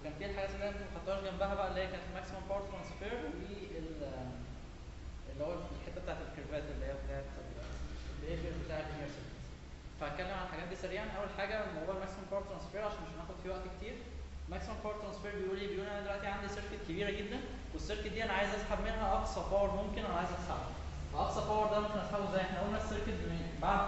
وكان في الحاجه اللي انا ما خدتهاش جنبها بقى اللي هي كانت ماكسيمم باور ترانسفير وال اللي هو الحته بتاعت الكيرفات اللي هي بتاعت البيهيفير بتاع اللينير سيركت فهتكلم عن الحاجات دي سريعا اول حاجه موضوع الماكسيمم باور ترانسفير عشان مش هناخد فيه وقت كتير ماكسيمم باور ترانسفير بيقول ايه بيقول انا دلوقتي عندي سيركت كبيره جدا والسيركت دي انا عايز اسحب منها اقصى باور ممكن انا عايز اسحبه اقصى باور ده ممكن اسحبه ازاي احنا قلنا السيركت من- بعد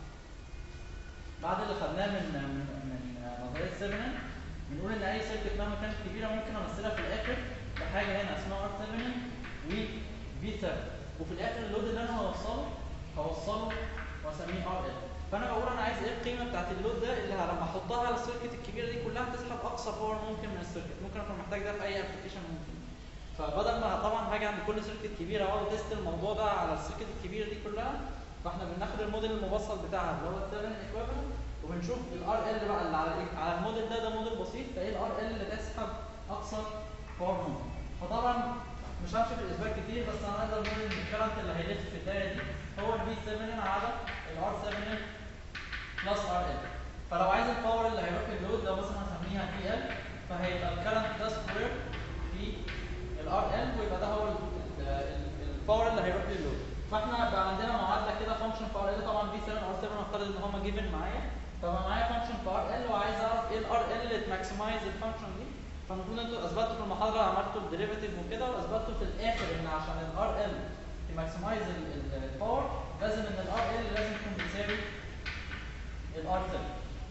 بعد اللي خدناه من من من نظريه سيفنن بنقول ان اي سيركت مهما كانت كبيره ممكن امثلها في الاخر بحاجه هنا اسمها ار 7 و في 7 وفي الاخر اللود اللي انا هوصله هوصله واسميه ار ال فانا بقول انا عايز ايه القيمه بتاعت اللود ده اللي لما احطها على السيركت الكبيره دي كلها تسحب اقصى باور ممكن من السيركت ممكن اكون محتاج ده في اي ابلكيشن ممكن فبدل ما طبعا هاجي عند كل سيركت كبيره واقعد تيست الموضوع ده على السيركت الكبيره دي كلها فاحنا بناخد الموديل المبسط بتاعها اللي هو 7 ايكويفالنت وبنشوف الار ال بقى اللي على ال- على الموديل ده ده موديل بسيط فايه الار ال اللي تسحب اقصى باور ممكن فطبعا مش همشي في الاثبات كتير بس انا اقدر نقول ان الكرنت اللي هيلف في الدايره دي هو البي 7 على الار 7 بلس ار ال فلو عايز الباور اللي هيروح اللود لو مثلا هسميها بي ال فهيبقى الكرنت ده سكوير في الار ال ويبقى ده هو ال- ال- الباور اللي هيروح للود فاحنا بقى عندنا معادله كده فانكشن في ار ال طبعا بي 7 ار 7 نفترض ان هم جيفن معايا فبقى معايا فانكشن في ار ال وعايز اعرف ايه الار ال اللي تماكسمايز الفانكشن دي فالمفروض انتوا اثبتوا في المحاضره عملتوا الديريفيتيف وكده واثبتوا في الاخر ان عشان الار ال تماكسمايز الباور لازم ان الار ال لازم تكون بتساوي الار 7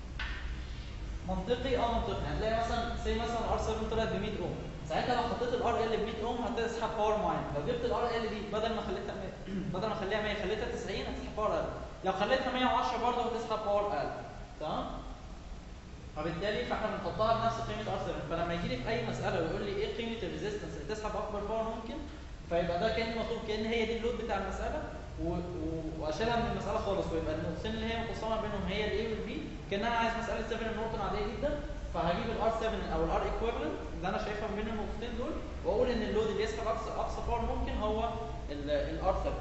منطقي اه منطقي هتلاقي مثلا سي مثلا الار 7 طلعت ب 100 اوم ساعتها لو حطيت الار ال ب 100 اوم هتسحب باور معين لو جبت الار ال دي بدل ما خليتها 100 بدل ما اخليها 100 خليتها 90 هتسحب باور اقل لو خليتها 110 برضه هتسحب باور اقل تمام فبالتالي فاحنا بنحطها بنفس قيمه ار 7 فلما يجي لي في اي مساله ويقول لي ايه قيمه الريزيستنس اللي تسحب اكبر باور ممكن فيبقى ده كان مطلوب كان هي دي اللود بتاع المساله و- و- واشيلها من المساله خالص ويبقى النقطتين اللي هي مقسمه بينهم هي الاي والبي كان انا عايز مساله 7 نورتون عاديه جدا فهجيب الار 7 او الار ايكويفالنت اللي انا شايفها ما بين النقطتين دول واقول ان اللود اللي يسحب اقصى اقصى باور ممكن هو الار 7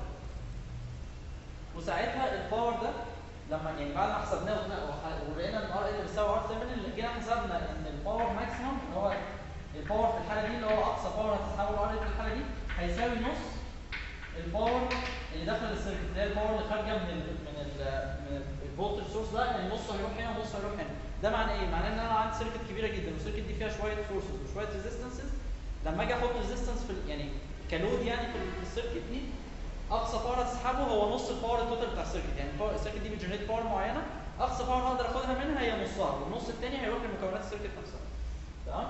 وساعتها الباور ده لما يعني بعد ما حسبناه وقلنا- وح- ولقينا ان ار ال بيساوي ار 7 اللي جينا حسبنا ان الباور ماكسيمم اللي هو الباور في الحاله دي اللي هو اقصى باور هتسحبه الار ال في الحاله دي هيساوي نص الباور اللي داخل السيركت اللي هي الباور اللي خارجه من ال من ال من الفولتج سورس ده يعني نص هيروح هنا ونص هيروح هنا ده معناه ايه؟ معناه ان انا عندي سيركت كبيره جدا والسيركت دي فيها شويه فورسز وشويه ريزيستنسز لما اجي احط ريزيستنس في ال- يعني كلود يعني في ال- في السيركت دي اقصى باور هتسحبه هو نص الباور التوتال بتاع السيركت يعني الباور- السيركت دي بتجنريت باور معينه اقصى باور هقدر اخدها منها هي نصها والنص الثاني هيروح لمكونات السيركت نفسها تمام؟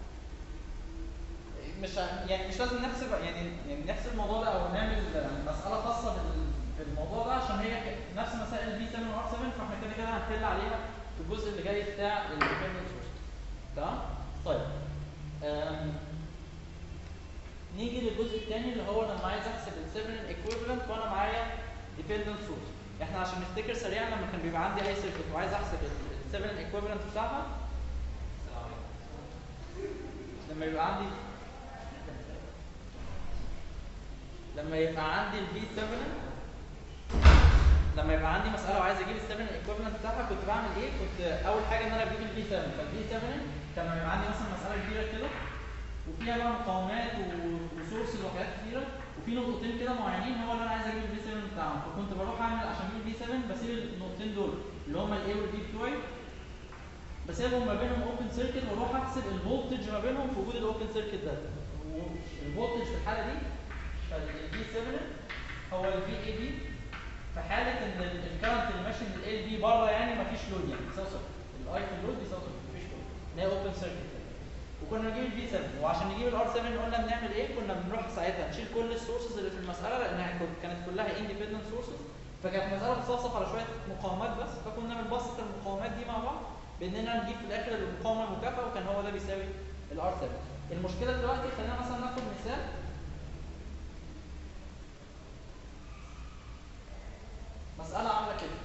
مش ه- يعني مش لازم نحسب يعني يعني نحسب الموضوع ده او نعمل مساله خاصه بال- بالموضوع ده عشان هي ك- نفس مسائل بي 7 وار 7 فاحنا كده كده هنحل عليها في الجزء اللي جاي بتاع الاندبندنت سورس تمام طيب أم، نيجي للجزء الثاني اللي هو لما عايز احسب ال 7 ايكويفالنت وانا معايا ديبندنت سورس احنا عشان نفتكر سريعا لما كان بيبقى عندي اي سيركت وعايز احسب ال 7 ايكويفالنت بتاعها لما يبقى عندي لما يبقى عندي البي 7 لما يبقى عندي مساله وعايز اجيب ال 7 الايكويفالنت بتاعها كنت بعمل ايه؟ كنت اول حاجه ان انا بجيب البي 7 فالبي 7 كان لما يبقى عندي مثلا مساله كبيره كده وفيها بقى مقاومات وسورسز وحاجات كتيره وفي نقطتين كده معينين هو اللي انا عايز اجيب البي 7 بتاعهم فكنت بروح اعمل عشان اجيب البي 7 بسيب النقطتين دول اللي هم الاي والبي بتوعي بسيبهم ما بينهم اوبن سيركت واروح احسب الفولتج ما بينهم في وجود الاوبن سيركت ده الفولتج في الحاله دي فالبي 7 هو الفي اي بي في حاله ان ال- الكرنت اللي ماشي من الاي بي بره يعني مفيش لود يعني بيساوي صفر الاي في اللود بيساوي صفر مفيش لود اللي هي اوبن سيركت وكنا نجيب البي 7 وعشان نجيب الار 7 قلنا بنعمل ايه؟ كنا بنروح ساعتها نشيل كل السورسز اللي في المساله لانها كانت- كانت كلها اندبندنت سورسز فكانت مساله بتصفصف على شويه مقاومات بس فكنا بنبسط المقاومات دي مع بعض باننا نجيب في الاخر المقاومه المكافئه وكان هو ده بيساوي الار 7 المشكله دلوقتي خلينا مثلا ناخد مثال مساله عامله كده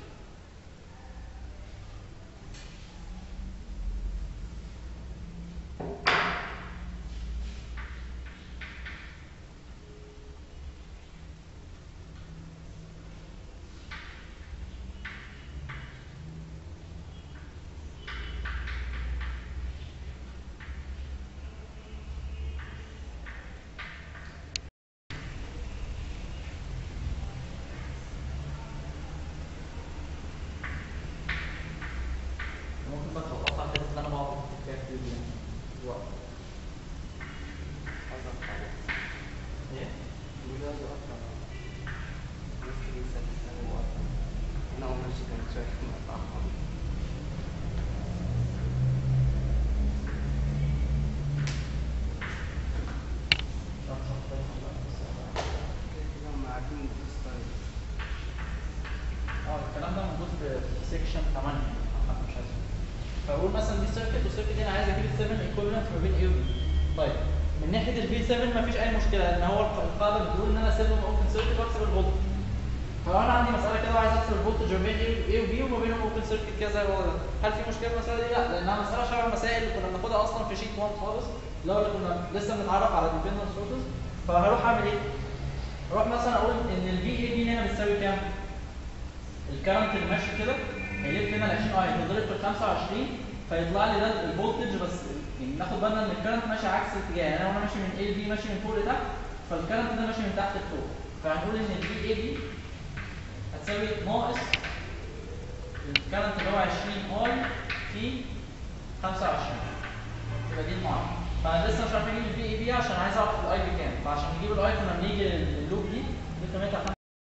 مثلا دي سيركت والسيركت دي انا عايز اجيب ال 7 ايكويفالنت ما بين ايه وبي طيب من ناحيه الفي 7 مفيش اي مشكله لان هو الق- القاعده بتقول ان انا اسيبهم اوبن سيركت واحسب الفولت فلو انا عندي مساله كده وعايز احسب الفولتج ما بين ايه وبي وما بينهم اوبن سيركت كده زي الوضع ده هل في مشكله في المساله دي؟ لا لانها مساله شبه المسائل اللي كنا بناخدها اصلا في شيت 1 خالص اللي هو اللي كنا لسه بنتعرف على ديبندنت سورسز فهروح اعمل ايه؟ اروح مثلا اقول ان الفي اي بي هنا بتساوي كام؟ الكرنت اللي ماشي كده هيلف هنا ال 20 اه هيتضرب في ال 25 فيطلع لي ده الفولتج بس يعني ناخد بالنا ان الكرنت ماشي عكس الاتجاه يعني انا وانا ماشي من اي بي ماشي من فوق لتحت فالكرنت ده ماشي من تحت لفوق فهنقول ان الفي اي بي هتساوي ناقص الكرنت اللي هو 20 اي في 25 يبقى دي المعادله فانا لسه مش عارف اجيب الفي اي بي عشان عايز اعرف الاي بكام فعشان نجيب الاي كنا بنيجي لللوب دي دي قيمتها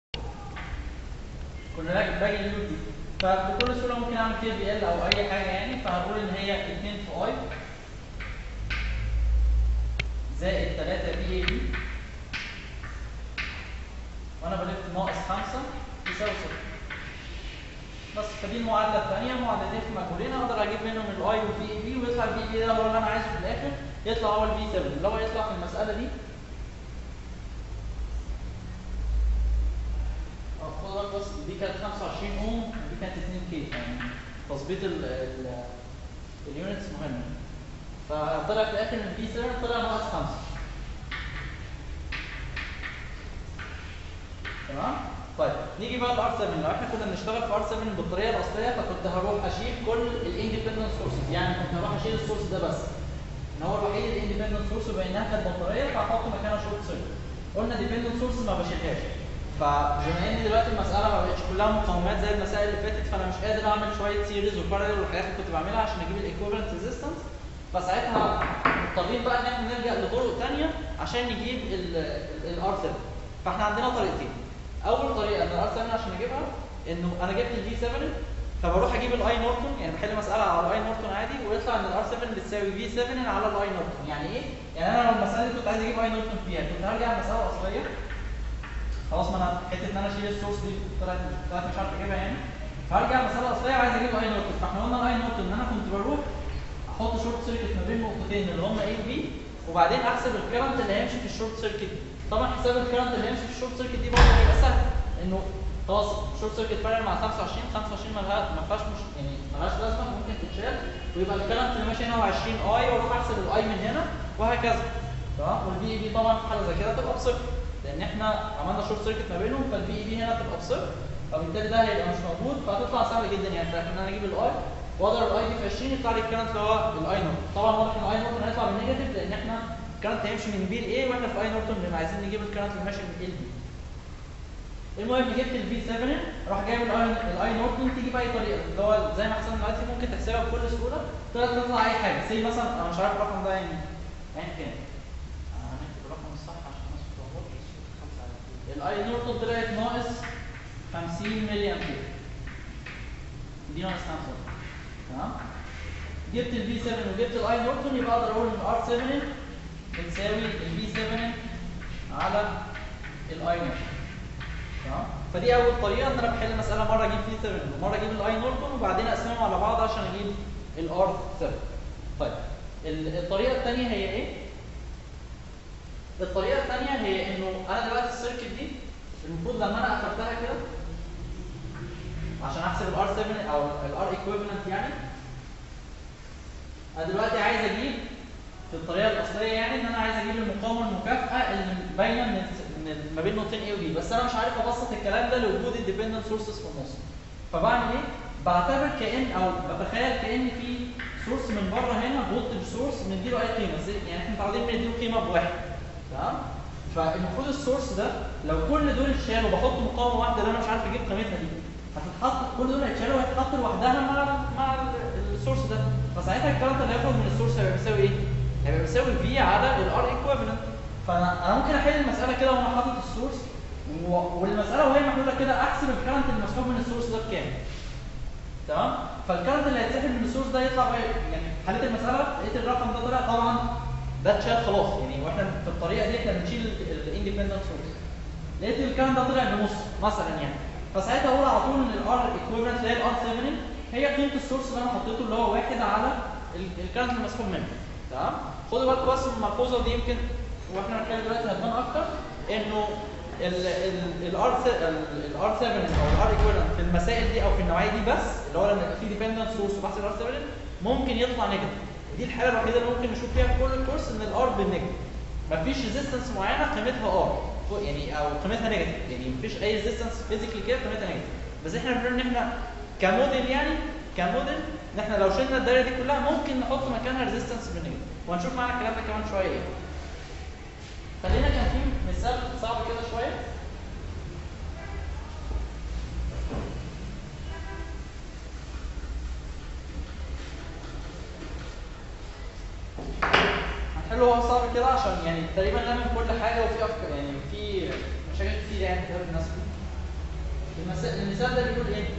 كنا باجي باجي اللوب دي فبكل سهوله ممكن اعمل كي بي ال او اي حاجه يعني فهقول ان هي 2 في اي زائد 3 بي اي بي وانا بلف ناقص 5 يساوي 0 بس فدي المعادله الثانيه معادلتين في مجهولين اقدر اجيب منهم الاي والبي اي بي ويطلع البي اي بي ده هو اللي انا عايزه في الاخر يطلع هو البي 7 اللي هو يطلع في المساله دي اه خد بالك بس دي كانت 25 اوم ودي كانت 2 كي يعني تظبيط ال ال اليونتس مهم فطلع في الاخر ان البي 7 طلع ناقص 5 تمام طيب نيجي بقى لار 7 لو احنا كنا بنشتغل في ار 7 بالطريقه الاصليه فكنت هروح اشيل كل الاندبندنت سورسز يعني كنت هروح اشيل السورس ده بس ان هو الوحيد الاندبندنت سورس بينها كانت بطاريه فهحط مكانها شورت سيركت قلنا ديبندنت سورس ما بشيلهاش فبما ان دلوقتي المساله ما بقتش كلها مقاومات زي المسائل اللي فاتت فانا مش قادر اعمل شويه سيريز وباراليل والحاجات اللي كنت بعملها عشان اجيب الايكوفالنت ريزيستنس فساعتها مضطرين بقى ان احنا نلجا لطرق ثانيه عشان نجيب الار 7 فاحنا عندنا طريقتين اول طريقه ان الار 7 عشان اجيبها انه انا جبت الفي 7 فبروح اجيب الاي نورتون يعني بحل مساله على الاي نورتون عادي ويطلع ان الار 7 بتساوي في 7 على الاي نورتون يعني ايه؟ يعني انا لو المساله دي كنت عايز اجيب اي نورتون فيها كنت هرجع المساله الاصليه خلاص ما انا حته ان انا اشيل السورس دي طلعت طلعت مش عارف اجيبها يعني فهرجع المساله الاصليه وعايز اجيب اي نورتون فاحنا قلنا الاي نورتون ان انا كنت بروح احط شورت سيركت ما بين نقطتين اللي هم اي وبي وبعدين احسب الكرنت اللي هيمشي في الشورت سيركت دي طبعا حساب الكرنت اللي هيمشي في الشورت سيركت دي برضه هيبقى سهل انه خلاص شورت سيركت بارل مع 25 25 مالها ما فيهاش مش يعني مالهاش لازمه ممكن تتشال ويبقى الكرنت اللي ماشي هنا هو 20 اي واروح احسب الاي من هنا وهكذا تمام والبي اي بي طبعا في حاله زي كده تبقى بصفر لان احنا عملنا شورت سيركت ما بينهم فالبي اي بي هنا تبقى بصفر فبالتالي ده هيبقى مش موجود فهتطلع سهل جدا يعني في الاخر ان انا اجيب الاي واضرب الاي دي في 20 يطلع لي الكرنت اللي هو الاي نورتون طبعا واضح ان الاي نورتون هيطلع بالنيجاتيف لان احنا الكرنت هيمشي من بي لاي واحنا في اي نورتون بنبقى عايزين نجيب الكرنت اللي ماشي من اي لبي المهم جبت الفي 7 راح جايب الاي الاي نورتون تيجي باي طريقه اللي هو زي ما حسن دلوقتي ممكن تحسبها بكل سهوله طلعت تطلع اي حاجه زي مثلا انا مش عارف الرقم ده يعني يعني كام انا هنكتب الرقم الصح عشان الناس ما تتلخبطش الاي نورتون طلعت ناقص 50 ملي امبير دي ناقص 5 تمام جبت الفي 7 وجبت الاي نورتون يبقى اقدر اقول ان ار 7 بتساوي الفي 7 على الاي نورتون تمام فدي اول طريقه ان انا بحل مساله مره اجيب في 7 ومره اجيب الاي نورتون وبعدين اقسمهم على بعض عشان اجيب الار 7 طيب ال- الطريقه الثانيه هي ايه الطريقه الثانيه هي انه انا دلوقتي السيركت دي المفروض لما انا قفلتها كده عشان احسب الار 7 او الار ايكويفالنت يعني انا دلوقتي عايز اجيب في الطريقه الاصليه يعني ان انا عايز اجيب المقاومه المكافئه اللي باينه من من ما بين نقطتين اي وبي بس انا مش عارف ابسط الكلام ده لوجود الديبندنت سورسز في النص فبعمل ايه؟ بعتبر كان او بتخيل كان في سورس من بره هنا فولتج سورس بنديله اي قيمه زي يعني احنا متعودين بنديله قيمه بواحد تمام؟ فالمفروض السورس ده لو كل دول اتشالوا بحط مقاومه واحده اللي انا مش عارف اجيب قيمتها دي هتتحط كل دول هيتشالوا وهيتحط لوحدها مع مع السورس ده فساعتها الكرنت اللي هيخرج من السورس هيبقى بيساوي ايه؟ هيبقى بيساوي في على الار ايكويفالنت فانا انا ممكن احل المساله كده وانا حاطط السورس و- والمساله وهي محلوله كده احسب الكرنت اللي مسحوب من السورس ده بكام تمام فالكرنت اللي هيتسحب من السورس ده يطلع بقى يعني حليت المساله لقيت الرقم ده طلع طبعا ده اتشال خلاص يعني واحنا في الطريقه دي احنا بنشيل الاندبندنت سورس لقيت الكرنت ده طلع بنص مثلا يعني فساعتها اقول على طول ان الار ايكويفالنت اللي هي الار 7 هي قيمه السورس اللي انا حطيته اللي هو 1 على الكرنت اللي مسحوب منه تمام خدوا بالكم بس من الملحوظه دي يمكن واحنا بنتكلم دلوقتي هتبان اكتر انه الار 7 او الار ايكويفالنت في المسائل دي او في النوعيه دي بس اللي هو لما يبقى في ديبندنت سورس وبحث الار 7 ممكن يطلع نيجاتيف دي الحاله الوحيده اللي ممكن نشوف فيها في كل الكورس ان الار بالنيجاتيف مفيش ريزيستنس معينه قيمتها ار يعني او قيمتها نيجاتيف يعني مفيش اي ريزيستنس فيزيكلي كده قيمتها نيجاتيف بس احنا بنقول ان احنا كموديل يعني كموديل ان احنا لو شلنا الدايره دي كلها ممكن نحط مكانها ريزيستنس بالنيجاتيف وهنشوف معانا الكلام ده كمان شويه يعني. خلينا كان في مثال صعب كده شويه هنحله هو صعب كده عشان يعني تقريبا لامم كل حاجه وفي افكار يعني في مشاكل كتير يعني بتقابل الناس المثال المثال ده بيقول ايه؟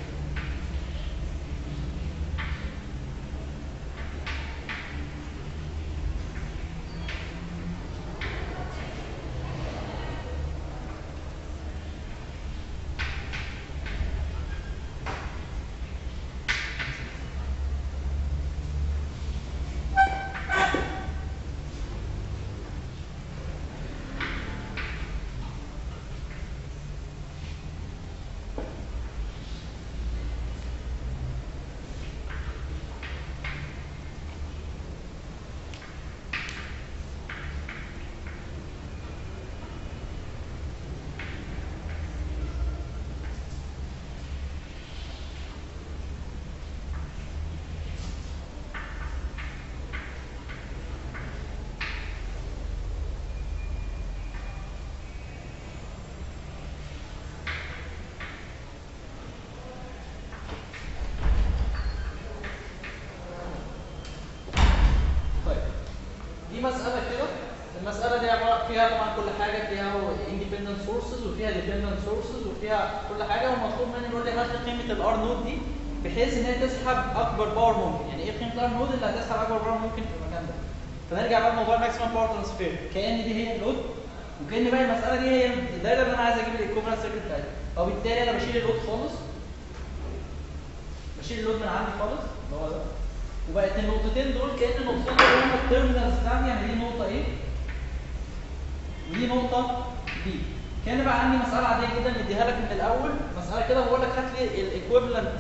طيب دي مسألة كده المسألة دي عبارة فيها طبعا كل حاجة فيها independent sources وفيها dependent sources وفيها كل حاجة والمطلوب مني يقول لي هات لي قيمة الار نود دي بحيث ان هي تسحب اكبر باور ممكن يعني ايه قيمة الار نود اللي هتسحب اكبر باور ممكن في المكان ده فنرجع بقى لموضوع الماكسيمم باور ترانسفير كأن دي هي اللود وكأن بقى المسألة دي هي الدايرة اللي انا عايز اجيب الايكوفالنت سيركت بتاعتها وبالتالي انا بشيل اللود خالص بشيل اللود من عندي خالص اللي هو ده وبقت النقطتين دول كأن النقطتين دول هم التيرمينالز بتاعتي يعني دي نقطة ايه ودي نقطة بي كان بقى عندي مسألة عادية جدا مديها لك من الأول مسألة كده بقول لك هات لي الايكويفالنت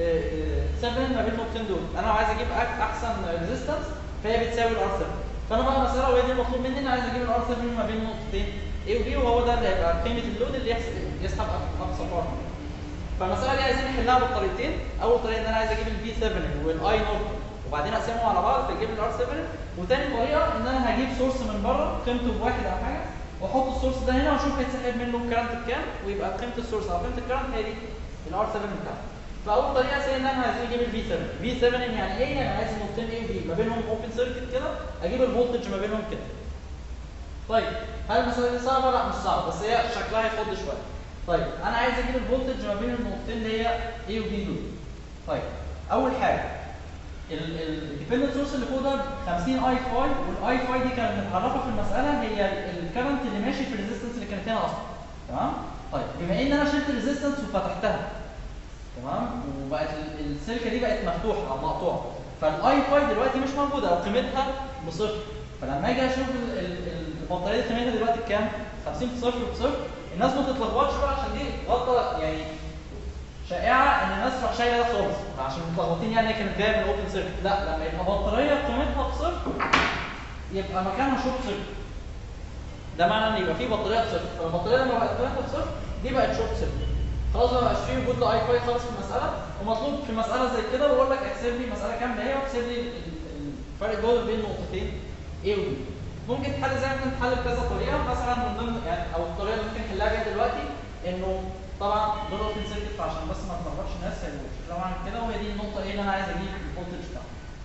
7 ما بين النقطتين دول أنا لو عايز أجيب أك- أحسن ريزيستنس فهي بتساوي الار 7 فأنا بقى مسألة وهي دي المطلوب مني أنا عايز أجيب الار 7 ما بين النقطتين A و B وهو ده اللي هيبقى قيمة اللود اللي يحس- يسحب أق- أقصى باور فالمسألة دي عايزين نحلها بالطريقتين أول طريقة إن أنا عايز أجيب الفي 7 والأي نوت وبعدين أقسمهم على بعض فيجيب لي الار 7 وتاني طريقة إن أنا هجيب سورس من بره قيمته بواحد أو حاجة واحط السورس ده هنا واشوف هيتسحب منه كرنت بكام ويبقى قيمه السورس او قيمه الكرنت هي دي الار 7 بتاعته فاول طريقه زي ان انا عايز اجيب الفي 7 في 7 يعني ايه يعني عايز نقطتين ايه وبي ما بينهم اوبن سيركت كده اجيب الفولتج ما بينهم كده طيب هل المساله دي صعبه لا مش صعبه بس هي شكلها يخض شويه طيب انا عايز اجيب الفولتج ما بين النقطتين اللي هي A وB دول طيب اول حاجه الديبندنت سورس اللي فوق ده 50 اي فاي والاي فاي دي كانت متعرفه في المساله هي الكرنت اللي ماشي في الريزيستنس اللي كانت هنا اصلا تمام طيب بما ان انا شلت الريزيستنس وفتحتها تمام وبقت ال- السلكه دي بقت مفتوحه او مقطوعه فالاي فاي دلوقتي مش موجوده او قيمتها بصفر فلما اجي اشوف ال- ال- البطاريه دي قيمتها دلوقتي بكام 50 في صفر بصفر الناس ما تتلخبطش بقى عشان دي غلطه يعني شائعه ان الناس تروح شايله ده خالص عشان متلخبطين يعني هي كانت جايه من الاوبن سيركت لا لما يبقى بطاريه قيمتها بصفر يبقى مكانها شورت سيركت ده معنى ان يبقى في بطاريه بصفر فالبطاريه لما بقت قيمتها بصفر دي بقت شورت سيركت خلاص ما بقاش فيه وجود لاي فاي خالص في المساله ومطلوب في مساله زي كده بقول لك احسب لي مساله كامله هي واحسب لي ال- ال- الفرق جوه بين نقطتين A و B ممكن تحل زي ما ممكن تحل بكذا طريقه مثلا من ضمن يعني او الطريقه اللي ممكن نحلها بيها دلوقتي انه طبعا دول اوبن سيركت فعشان بس ما تلخبطش الناس لو اعمل كده وهي دي النقطه ايه اللي انا عايز اجيب الفولتج بتاعها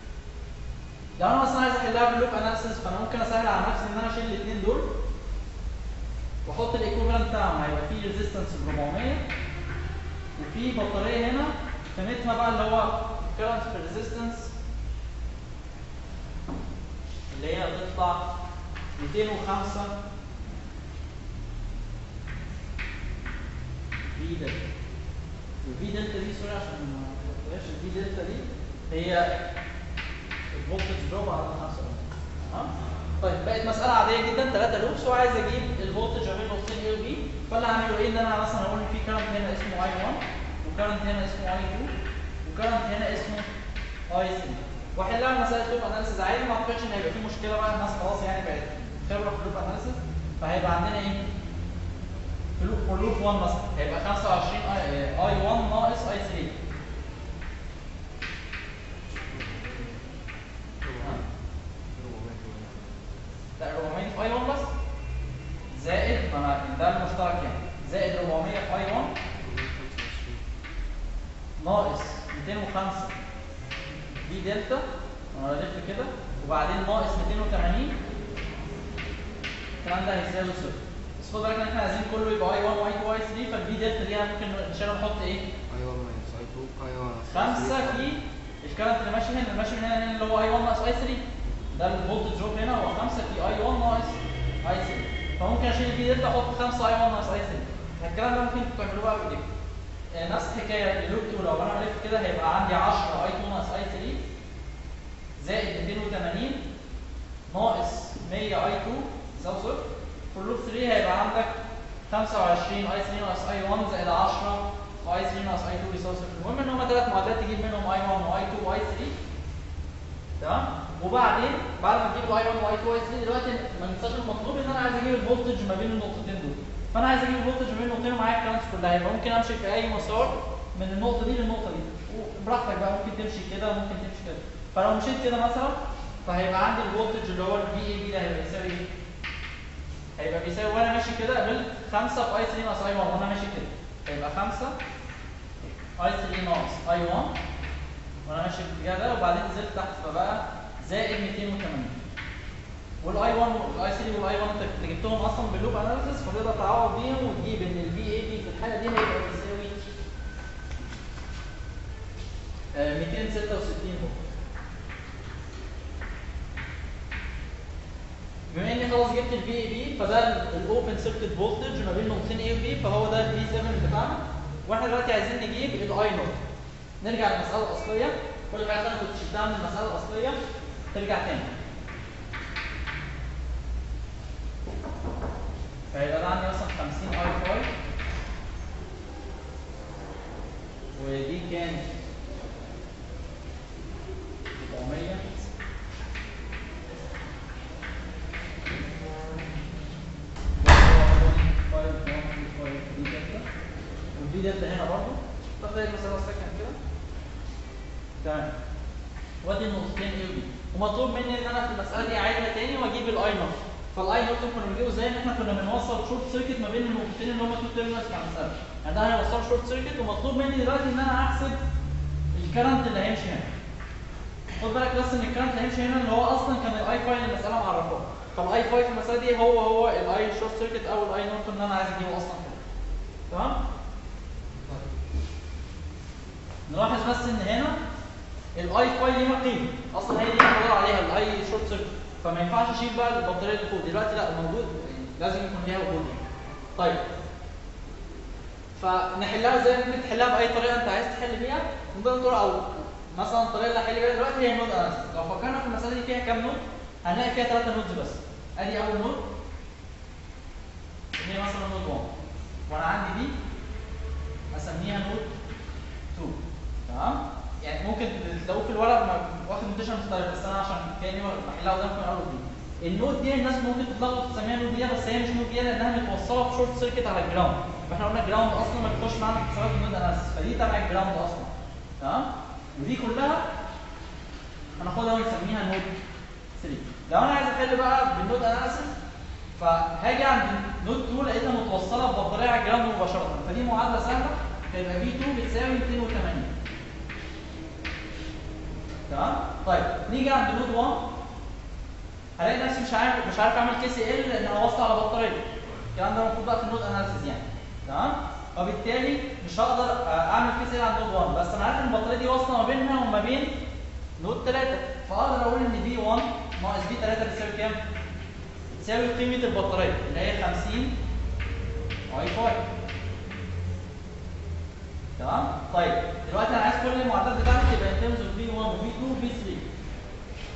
لو انا مثلا عايز احلها باللوب اناليسيس فانا ممكن اسهل على نفسي ان انا اشيل الاثنين دول واحط الايكوفالنت بتاعهم هيبقى فيه ريزيستنس ب 400 وفي بطاريه هنا قيمتها بقى اللي هو كرنت في الريزيستنس اللي هي هتطلع 205 في دلتا والفي دلتا دي سوري عشان ما تبقاش الفي دلتا دي هي الفولتج دروب على 5 اوم تمام طيب بقت مساله عاديه جدا ثلاثه لوبس وعايز اجيب الفولتج ما بين نقطتين A و B فاللي هعمله ايه ان انا مثلا هقول ان في كارنت هنا اسمه I1 وكارنت هنا اسمه I2 وكارنت هنا اسمه I3 واحلها مساله لوب اناليسيز عادي ما اعتقدش ان هيبقى في مشكله بقى الناس خلاص يعني بقت خبره في اللوب اناليسيز فهيبقى عندنا ايه؟ في لوب فور لوب 1 مثلا هيبقى 25 اي 1 ناقص اي 3 لا 400 في اي 1 بس زائد ما انا ده المشترك يعني زائد 400 في اي 1 ناقص 205 دي دلتا انا الف كده وبعدين ناقص 280 الكلام ده هيساوي صفر بس خد بالك ان احنا عايزين كله يبقى اي 1 واي 2 واي 3 فالبي دلتا دي أنا ممكن نشيلها نحط ايه؟ ايوه ماينس اي 2 ايوه خمسة في الكرنت اللي ماشي هنا اللي ماشي من هنا هنا اللي هو اي 1 ناقص اي 3 ده الفولتج دروب هنا هو 5 في اي 1 ناقص اي 3 فممكن اشيل البي دلتا احط 5 اي 1 ناقص اي 3 الكلام ده ممكن تعملوه بقى بايديكم آه، نفس الحكايه اللوب 2 لو انا الف كده هيبقى عندي 10 اي 2 ناقص اي 3 زائد 280 ناقص 100 اي 2 يساوي صفر في اللوب 3 هيبقى عندك 25 اي 3 ناقص اي 1 زائد 10 اي 3 ناقص اي 2 يساوي صفر المهم ان هم ثلاث معادلات تجيب منهم اي 1 واي 2 واي 3 تمام وبعدين بعد ما تجيب الاي 1 واي 2 واي 3 دلوقتي ما ننساش المطلوب ان انا عايز اجيب الفولتج ما بين النقطتين دول فانا عايز اجيب الفولتج ما بين النقطتين ومعايا الكلامز كلها يبقى ممكن امشي في اي مسار من النقطه دي للنقطه دي وبراحتك بقى ممكن تمشي كده ممكن تمشي كده فلو مشيت كده مثلا فهيبقى عندي الفولتج اللي هو الفي اي بي ده هيبقى يساوي ايه؟ هيبقى بيساوي وانا ماشي كده قابلت 5 في اي 3 ناقص اي 1 وانا ماشي كده هيبقى 5 اي 3 ناقص اي 1 وانا ماشي في الاتجاه ده وبعدين نزلت تحت فبقى زائد 280 والاي 1 والاي 3 والاي 1 انت كنت جبتهم اصلا باللوب اناليسيس فتقدر تعوض بيهم وتجيب ان الفي اي بي في الحاله دي هيبقى بيساوي آه، 266 فولت بما اني خلاص جبت الفي اي بي فده الاوبن سيركت فولتج ما بين نقطتين اي وبي فهو ده الفي 7 بتاعنا واحنا دلوقتي عايزين نجيب الاي نوت نرجع للمساله الاصليه كل الحاجات اللي انا كنت شلتها من المساله الاصليه ترجع تاني فيبقى ده عندي مثلا 50 اي 5 ودي كانت 400 والبي دلتا هنا برضه تاخد المسألة سكن كده تمام وادي النقطتين ايه وبي ومطلوب مني ان انا في المسألة دي اعيدها تاني واجيب الاي نوت فالاي نوت كنا بنجيبه ازاي ان احنا كنا بنوصل شورت سيركت ما بين النقطتين اللي هما تو تيرمينالز بتاع المسألة يعني ده هيوصل شورت سيركت ومطلوب مني دلوقتي ان انا احسب الكرنت اللي هيمشي هنا خد بالك بس ان الكرنت اللي هيمشي هنا اللي هو اصلا كان الاي فاي اللي المسألة معرفاه فالاي فاي في المسألة دي هو هو الاي شورت سيركت او الاي نوت اللي انا عايز اجيبه اصلا كده تمام نلاحظ بس ان هنا الاي فاي ليها قيمه اصلا هي دي اللي بدور عليها الاي شورت سيركت فما ينفعش اشيل بقى البطاريه اللي فوق دلوقتي لا موجود لازم يكون ليها وجود يعني طيب فنحلها ازاي ممكن تحلها باي طريقه انت عايز تحل بيها نقدر نقول او مثلا الطريقه اللي هحل بيها دلوقتي هي نود اناليسيس لو فكرنا في المساله دي فيها كام نود هنلاقي فيها ثلاثه نودز بس ادي اول نود هي مثلا نود 1 وانا عندي دي اسميها نود 2 تمام يعني ممكن تلاقوه في الورق ما- واخد نوتيشن مختلف بس انا عشان كاني بحلها قدامكم الاول دي النود دي الناس ممكن تتلخبط تسميها نود دي بس هي مش نود دي لانها متوصله بشورت سيركت على الجراوند فاحنا قلنا الجراوند اصلا ما بتخش معانا في حسابات النود اناليسيس فدي تبع الجراوند اصلا تمام ودي كلها هناخدها ونسميها نود 3 لو انا عايز احل بقى بالنود اناليسيس فهاجي عند نود 2 لقيتها متوصله ببطاريه على الجراوند مباشره فدي معادله سهله هيبقى في 2 بتساوي 280 تمام طيب نيجي عند نود 1 هلاقي نفسي مش عارف مش عارف اعمل كي سي ال لان انا واصل على بطاريه الكلام ده المفروض بقى في النود اناليسيس يعني تمام وبالتالي مش هقدر آه، اعمل كي سي ال عند نود 1 بس انا عارف ان البطاريه دي واصله ما بينها وما بين نود 3 فاقدر اقول ان في 1 ناقص في 3 بتساوي كام؟ بتساوي قيمه البطاريه اللي هي 50 اي 5 تمام طيب دلوقتي انا عايز كل المعادلات بتاعتي تبقى ان ترمز اوف في 1 وفي 2 وفي 3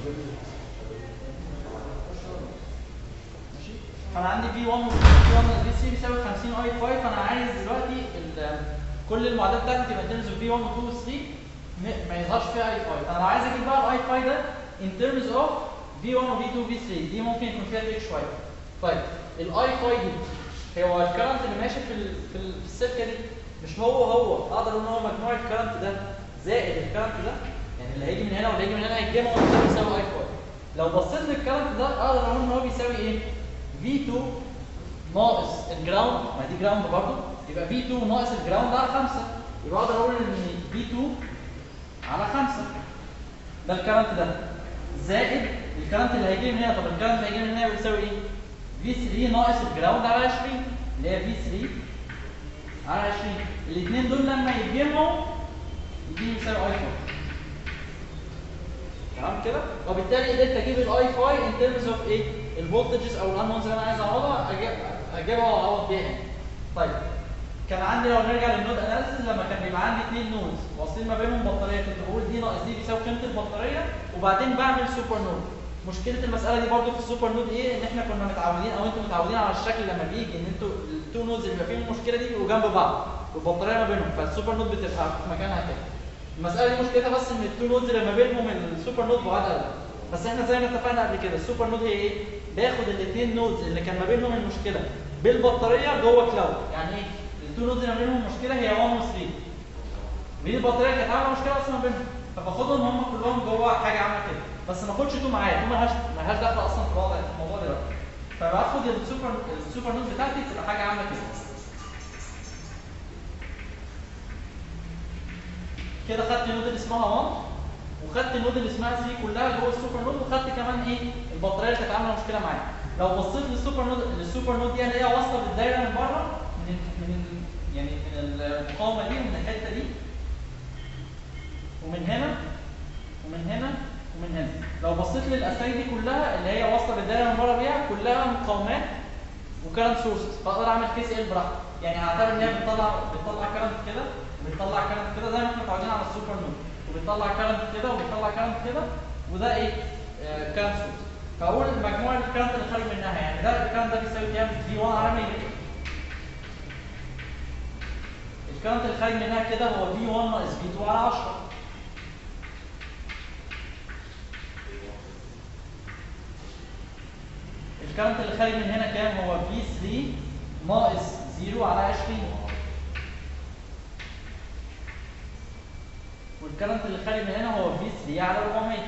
ماشي فانا عندي في 1 وفي 1 في 3 بيساوي 50 اي 5 فانا عايز دلوقتي ال- كل المعادلات بتاعتي تبقى in terms of في 1 و 2 و 3 م- ما يظهرش فيها اي 5 فانا لو عايز اجيب بقى الاي 5 ده in terms of في 1 وفي 2 وفي 3 دي ممكن يكون فيها تريك شويه طيب الاي 5 دي هو الكرنت اللي ماشي في ال- في ال- في السلكه دي مش هو هو اقدر اقول ان هو مجموع الكرنت ده زائد الكرنت ده يعني اللي هيجي من هنا واللي هيجي من هنا هيتجمعوا ده بيساوي اي 5 لو بصيت للكرنت ده اقدر اقول ان هو بيساوي ايه؟ V2 ناقص الجراوند ما دي جراوند برضه يبقى V2 ناقص الجراوند على 5 يبقى اقدر اقول ان V2 على 5 ده الكرنت ده زائد الكرنت اللي هيجي من هنا طب الكرنت اللي هيجي من هنا بيساوي ايه؟ V3 ناقص الجراوند على 20 اللي هي V3 على 20 الاثنين دول لما يتجمعوا يديني يساوي اي 5 تمام كده وبالتالي قدرت اجيب الاي فاي ان ترمز اوف ايه الفولتجز او الانونز اللي انا عايز اعوضها أجيب- اجيبها واعوض بيها يعني. طيب كان عندي لو نرجع للنود اناليسيس لما كان بيبقى عندي اثنين نودز واصلين ما بينهم بطاريه كنت بقول دي ناقص دي بيساوي قيمه البطاريه وبعدين بعمل سوبر نود مشكله المساله دي برضو في السوبر نود ايه ان احنا كنا متعودين او انتوا متعودين على الشكل لما بيجي ان انتوا التو نودز اللي بيبقى فيهم المشكله دي بيبقوا جنب بعض والبطاريه ما بينهم فالسوبر نود بتبقى في مكانها كده المساله دي مشكلتها بس ان التو نودز اللي ما بينهم السوبر نود بعاد قوي بس احنا زي ما اتفقنا قبل كده السوبر نود هي ايه باخد الاثنين نودز اللي كان ما بينهم المشكله بالبطاريه جوه كلاود يعني ايه التو نودز اللي ما بينهم المشكله هي 1 و 3 ودي البطاريه كانت عامله مشكله اصلا ما بينهم فباخدهم هم كلهم جوه حاجه عامله كده بس ما اخدش تو معايا تو مالهاش مالهاش دخل اصلا في الوضع في الموضوع دلوقتي فباخد السوبر السوبر نود بتاعتي تبقى حاجه عامله كده كده خدت النود اللي اسمها 1 وخدت النود اللي اسمها 3 كلها جوه السوبر نود وخدت كمان ايه البطاريه اللي كانت عامله مشكله معايا لو بصيت للسوبر نود للسوبر نود دي اللي هي واصله بالدايره من بره من ال- من ال- يعني من المقاومه دي ومن الحته دي ومن هنا ومن هنا ومن هنا لو بصيت للاسلاك دي كلها اللي هي واصله بالدايره من بره بيها كلها مقاومات وكرنت سورسز فاقدر اعمل كيس ال براحتي يعني هعتبر ان هي بتطلع بتطلع كرنت كده وبتطلع كرنت كده زي ما احنا متعودين على السوبر نود وبتطلع كرنت كده وبتطلع كرنت كده وده ايه كرنت سورس فاقول مجموع الكرنت اللي خارج منها يعني ده الكرنت ده بيساوي كام في 1 على 100 الكرنت اللي خارج منها كده هو في 1 ناقص في 2 على 10 الكرنت اللي خارج من هنا كام هو في 3 ناقص 0 على 20 والكرنت اللي خارج من هنا هو في 3 على 400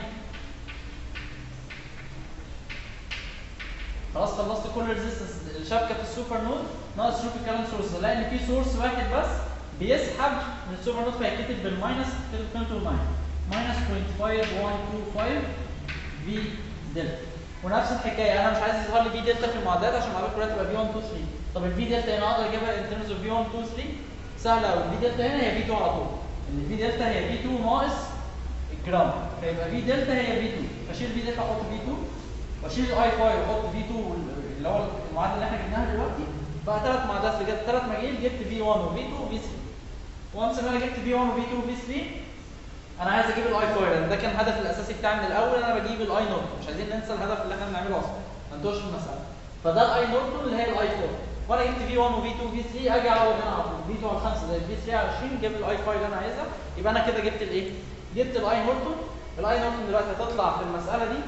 خلاص خلصت كل الريزيستنس الشبكه في السوبر نود ناقص شوف الكرنت سورس الاقي ان في سورس واحد بس بيسحب من السوبر نود فيتكتب بالماينس كده قيمته الماينس ماينس 0.5125 في دلتا ونفس الحكايه انا مش عايز يظهر لي في دلتا في المعادلات عشان المعادلات كلها تبقى في 1 2 3 طب الفي دلتا هنا اقدر اجيبها ان ترمز اوف في 1 2 3 سهله قوي الفي دلتا هنا هي في 2 على طول ان الفي دلتا هي في 2 ناقص الجرام فيبقى في دلتا هي في 2 فاشيل في دلتا احط في 2 واشيل الاي فاي واحط في 2 اللي هو المعادله اللي احنا جبناها دلوقتي بقى ثلاث معادلات اللي جبت ثلاث مجاهيل جبت في 1 وفي 2 وفي 3 وانس ان انا جبت في 1 وفي 2 وفي 3 انا عايز اجيب الاي فاي لان ده كان الهدف الاساسي بتاعي من الاول انا بجيب الاي نوت مش عايزين ننسى الهدف اللي احنا بنعمله اصلا ما نتوهش في المساله فده الاي نوت اللي هي الاي 4 وانا جبت في 1 وفي 2 وفي 3 اجي اعوض هنا على طول في 2 على 5 زائد في 3 على 20 جيب الاي 5 اللي انا عايزها يبقى انا كده جبت الايه؟ جبت الاي نورتون الاي نورتون دلوقتي هتطلع في المساله دي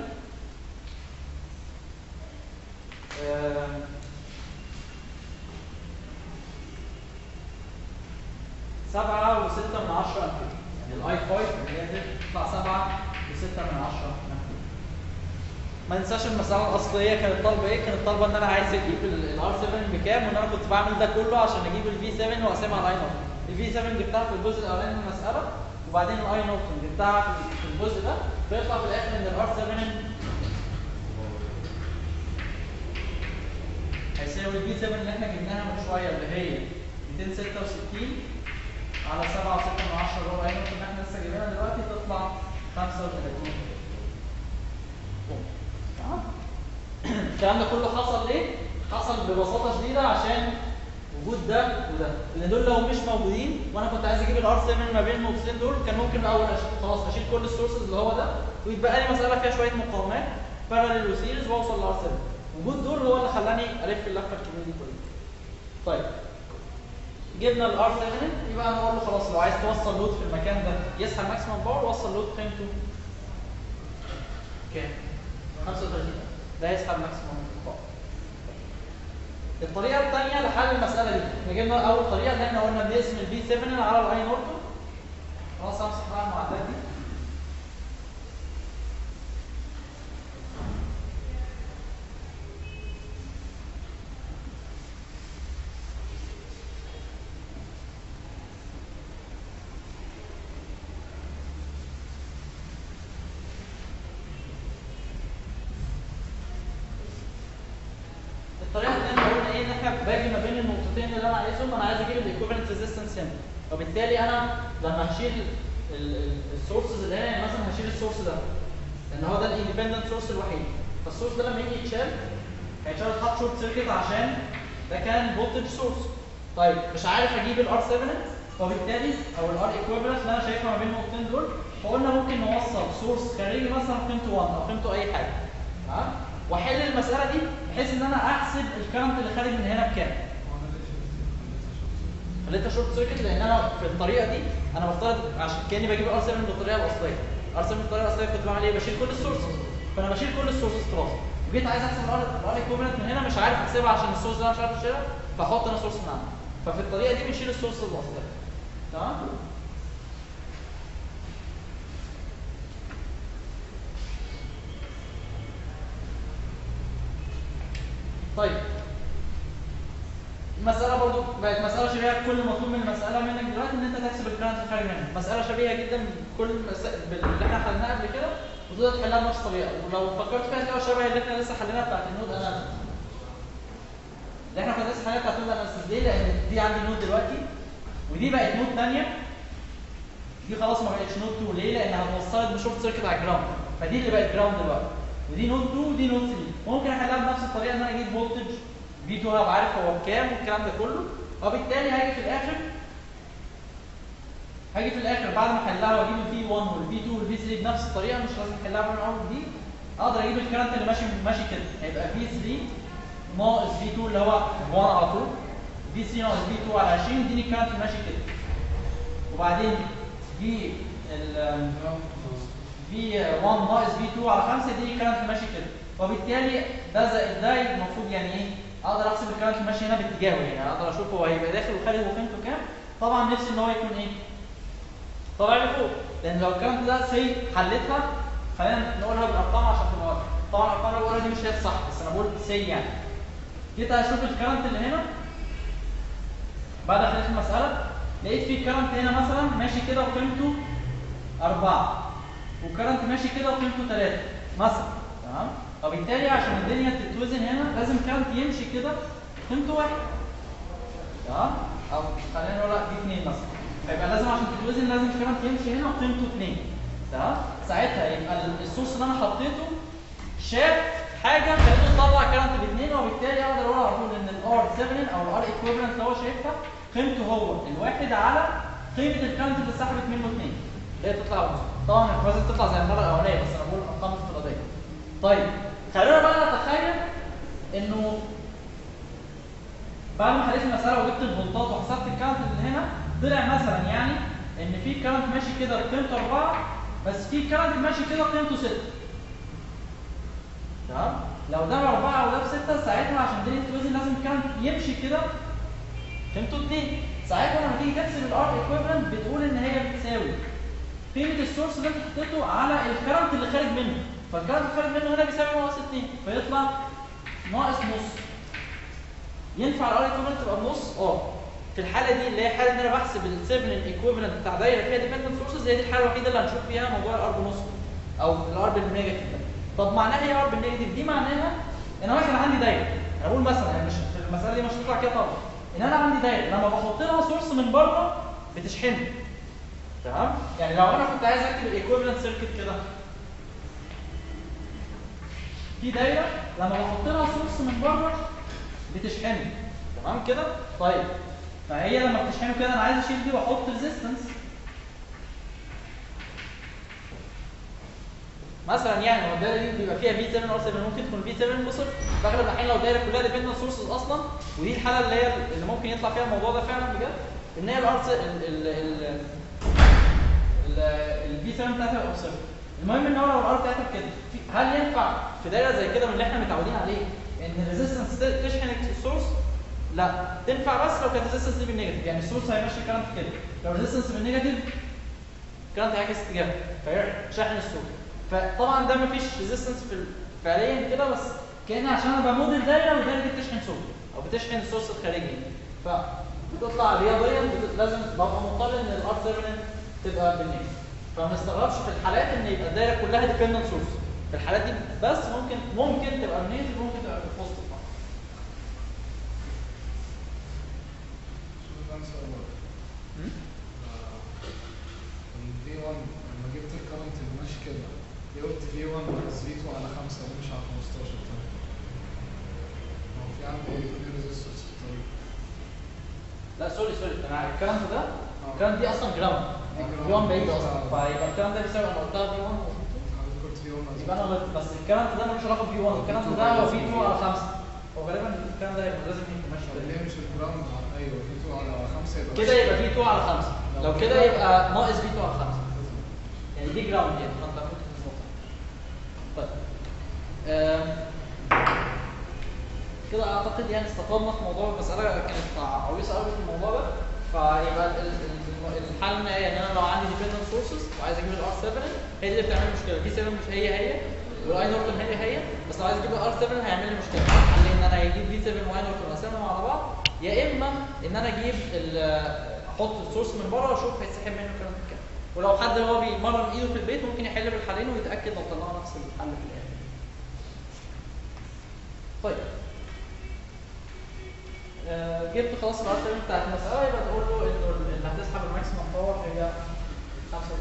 آم، سبعة وستة من عشرة أمبير يعني الآي 5 اللي هي تطلع سبعة وستة من عشرة أمبير ما ننساش المسألة الأصلية كانت طالبة إيه؟ كانت طالبة إن أنا عايز أجيب الار 7 بكام وإن أنا كنت بعمل ده كله عشان أجيب الفي 7 وأقسمها على الأي نوت. الفي 7 جبتها في الجزء الأولاني من المسألة وبعدين الأي نوت جبتها في في الجزء ده فيطلع في الآخر إن الار 7 هيساوي الفي 7 اللي إحنا جبناها من شوية اللي هي 266 على 7 و6 من 10 اللي هو الأي نوت اللي إحنا لسه جايبينها دلوقتي تطلع 35 تمام الكلام ده كله حصل ليه؟ حصل ببساطه شديده عشان وجود ده وده لان دول لو مش موجودين وانا كنت عايز اجيب الار 7 ما بين النقطتين دول كان ممكن الاول أشيل خلاص اشيل كل السورسز اللي هو ده ويتبقى لي مساله فيها شويه مقاومات باراليل وسيريز واوصل لار 7 وجود دول هو اللي خلاني الف اللفه الكبيره دي كلها طيب جبنا الار 7 يبقى نقول له خلاص لو عايز توصل لود في المكان ده يسحب ماكسيمم باور وصل لود قيمته كام 35 ده يسحب ماكسيمم باور الطريقه الثانيه لحل المساله دي احنا جبنا اول طريقه اللي احنا قلنا بنقسم البي 7 على الاي نورتون خلاص همسح بقى المعادلات دي الطريقه الثانيه قلنا ايه ان احنا باجي ما بين النقطتين اللي انا عايزهم انا عايز اجيب الايكوفالنت ريزيستنس هنا وبالتالي انا لما هشيل السورسز اللي هنا يعني مثلا هشيل السورس ده لان هو ده الاندبندنت سورس الوحيد فالسورس ده لما يجي يتشال هيتشال يتحط شورت سيركت عشان ده كان فولتج سورس طيب مش عارف اجيب الار 7 فبالتالي او الار ايكويفالنت اللي انا شايفها ما بين النقطتين دول فقلنا ممكن نوصل سورس خارجي مثلا قيمته 1 او قيمته اي حاجه تمام واحل المساله دي بحيث ان انا احسب الكرنت اللي خارج من هنا بكام خليتها شورت سيركت لان انا في الطريقه دي انا بفترض عشان كاني بجيب الار 7 بالطريقه الاصليه ار 7 بالطريقه الاصليه كنت بعمل ايه بشيل كل السورسز فانا بشيل كل السورسز خلاص وجيت عايز احسب الار ايكوفالنت من هنا مش عارف احسبها عشان السورس ده أنا مش عارف اشيلها فاحط انا سورس من عندي ففي الطريقه دي بنشيل السورس الاصليه تمام طيب المسألة برضو بقت مسألة شبيهة كل مطلوب من المسألة منك دلوقتي إن أنت تحسب الكرنت الخارج منها، مسألة شبيهة جدا بكل مسائل اللي إحنا حلناها قبل كده وتقدر تحلها بنفس الطريقة، ولو فكرت فيها هتلاقيها شبه اللي إحنا لسه حليناها بتاعت النود أناليسيس. اللي إحنا كنا لسه حليناها بتاعت النود أناليسيس ليه؟ لأن دي عندي نود دلوقتي ودي بقت نود ثانية دي خلاص ما بقتش نود 2 ليه؟ لأنها اتوصلت بشورت سيركت على الجراوند فدي اللي بقت جراوند دلوقتي ودي نود 2 ودي نود 3 ممكن احلها بنفس الطريقه ان انا اجيب فولتج في 2 هبقى عارف هو بكام والكلام ده كله وبالتالي هاجي في الاخر هاجي في الاخر بعد ما احلها واجيب الفي 1 والفي 2 والفي 3 بنفس الطريقه مش لازم احلها من اول وجديد اقدر اجيب الكرنت اللي ماشي ماشي كده هيبقى في 3 ناقص في 2 اللي هو 1 على طول في 3 ناقص في 2 على 20 يديني الكرنت اللي ماشي كده وبعدين في ال في 1 ناقص في 2 على 5 دي الكرنت ماشي كده وبالتالي ده زائد ده المفروض يعني ايه اقدر احسب الكرنت ماشي هنا باتجاهه يعني اقدر اشوف هو هيبقى داخل وخارج وقيمته كام طبعا نفسي ان هو يكون ايه طالع لفوق لان لو الكرنت ده سي حلتها خلينا نقولها بالارقام عشان تبقى واضحه طبعا الارقام اللي بقولها دي مش هي الصح بس انا بقول سي يعني جيت اشوف الكرنت اللي هنا بعد ما حليت المساله لقيت في كرنت هنا مثلا ماشي كده وقيمته 4 والكرنت ماشي كده وقيمته 3 مثلا تمام وبالتالي عشان الدنيا تتوزن هنا لازم كرنت يمشي كده قيمته 1 تمام او خلينا نقول لا دي 2 مثلا فيبقى لازم عشان تتوزن لازم كرنت يمشي هنا وقيمته 2 تمام ساعتها يبقى السورس اللي انا حطيته شاف حاجه خليته يطلع كرنت باثنين وبالتالي اقدر اقول على طول ان الار 7 او الار ايكويفالنت اللي هو شايفها قيمته هو الواحد على قيمه الكرنت اللي سحبت منه 2 اللي هي تطلع ونص طبعا مش لازم تطلع زي المره الاولانيه بس انا بقول ارقام افتراضيه طيب خلينا بقى نتخيل انه بعد ما حليت المساله وجبت الفولتات وحسبت الكرنت اللي هنا طلع مثلا يعني ان في كرنت ماشي كده قيمته 4 بس في كرنت ماشي كده قيمته 6 تمام لو ده بأربعة وده بستة ساعتها عشان الدنيا تتوزن لازم كرنت يمشي كده قيمته 2 ساعتها لما تيجي تحسب الار ايكويفالنت بتقول ان هي بتساوي قيمه السورس اللي انت حطيته على الكرنت اللي خارج منه فالكرنت اللي خارج منه هنا بيساوي ناقص 2 فيطلع ناقص نص ينفع الار ايكويفالنت تبقى بنص اه في الحاله دي اللي هي حاله ان انا بحسب ال 7 ايكويفالنت بتاع دايره فيها ديبندنت سورسز هي دي الحاله الوحيده اللي هنشوف فيها موضوع الار بنص او الار بالنيجاتيف ده طب معناها ايه ار بالنيجاتيف دي معناها ان انا مثلا عندي دايره انا بقول مثلا يعني مش في المساله دي مش هتطلع كده طبعا ان انا عندي دايره لما بحط لها سورس من بره بتشحنها تمام يعني لو انا كنت عايز اكتب الايكويفالنت سيركت كده في دايره لما بحط لها سورس من بره بتشحنها تمام كده طيب فهي لما بتشحنه كده انا عايز اشيل دي واحط ريزيستنس مثلا يعني هو الدايره دي بيبقى فيها في 7 ار 7 ممكن تكون في 7 بصفر في اغلب الاحيان لو الدايره كلها ديبندنت سورسز اصلا ودي الحاله اللي هي اللي ممكن يطلع فيها الموضوع ده فعلا بجد ان هي الار ال ال الفي 7 بتاعتها بتبقى بصفر المهم ان هو لو الار بتاعتها كده في- هل ينفع في دايره زي كده من اللي احنا متعودين عليه ان الريزيستنس تشحن السورس لا تنفع بس لو كانت الريزيستنس دي بالنيجاتيف يعني السورس هيمشي الكرنت كده لو الريزيستنس بالنيجاتيف الكرنت هيعكس اتجاهه فيروح شاحن السورس فطبعا ده مفيش ريزيستنس في ال- فعليا كده بس كان عشان انا بموديل دايره والدايره دي بتشحن سورس او بتشحن السورس الخارجي فبتطلع رياضيا بت- لازم ببقى مضطر ان الار 7 تبقى بالنيجاتيف فما نستغربش في الحالات ان يبقى الدايره كلها ديبندنت سورس في الحالات دي بس ممكن ممكن تبقى بالنيجاتيف ممكن تبقى بالبوزيتيف شوف ده سؤال برضه. ال V1 لما جبت الكرنت اللي ماشي كده ليه قلت V1 ناقص V2 على 5 ومش على 15 طيب ما هو في عندي اتنين ريزيستورز في الطريق لا سوري سوري انا الكلام ده آه. الكلام دي اصلا جراوند دي ground. في 1 بعيد اصلا فيبقى الكلام ده بيساوي انا قلتها في 1 حضرتك قلت V1 ناقص يبقى انا غلطت بس الكلام ده ملوش علاقه ب 1 الكلام ده هو في 2 على 5 هو غالبا الكلام ده هيبقى لازم يكون ماشي طب كده. ليه مش الجراوند على- ايوه V2 على 5 يبقى كده يبقى في 2 على 5 لو كده يبقى ناقص في 2 على 5 يعني دي جراوند يعني فانت ممكن تظبطها طيب آم، كده اعتقد يعني استطلنا في موضوع المساله كانت عويصه قوي في الموضوع ده فيبقى ال- ال- ال- الحل النهائي ان انا لو عندي ديبندنت سورسز وعايز اجيب الار 7 هي دي اللي بتعمل لي مشكله في 7 مش هي هي والاي نورتون هي هي بس لو عايز اجيب الار 7 هيعمل لي مشكله الحل ان انا اجيب في 7 واي نورتون واقسمهم على بعض يا اما ان انا اجيب ال- احط السورس من بره واشوف هيتسحب منه كام كام ولو حد هو بيمرن ايده في البيت ممكن يحل بالحلين ويتاكد لو طلع نفس الحل في الاخر طيب آه، جبت خلاص الار 7 بتاعت المساله يبقى تقول له انه اللي هتسحب الماكسيمم باور هي 35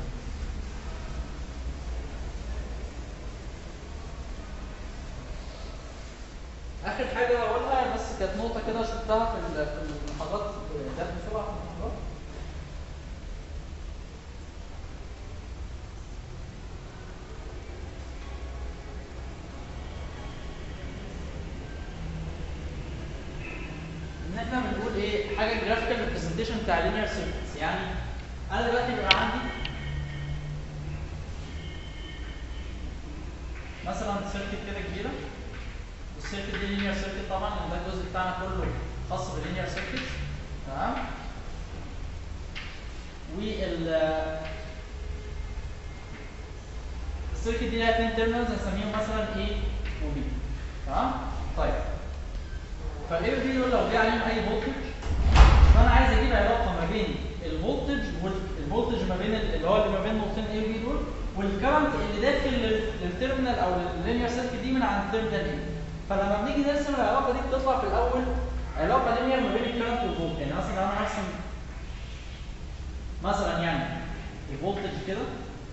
اخر حاجه هقولها بس كانت نقطه كده شفتها في ال- في المحاضرات جت بسرعه في المحاضرات ان احنا بنقول ايه حاجه جرافيكال ريبريزنتيشن بتاع لينير سيركتس يعني انا دلوقتي بيبقى عندي مثلا سيركت كده كبيره والسيركت دي لينير سيركت طبعا لان ده الجزء بتاعنا كله خاص باللينير سيركت تمام وال السيركت دي لها اتنين تيرمينالز هنسميهم مثلا A و B تمام طيب فالاي بي دول لو جه عليهم اي فولتج فانا عايز اجيب علاقه ما بين الفولتج والفولتج ما بين ال- اللي هو اللي ما بين نقطتين اي بي دول والكرنت اللي داخل لل- للتيرمينال او لللينير سيركت دي من عند التيرمينال اي فلما بنيجي نرسم العلاقه دي بتطلع في الاول علاقه لينير ما بين الكرنت والفولت يعني مثلا لو انا هرسم مثلا يعني الفولتج كده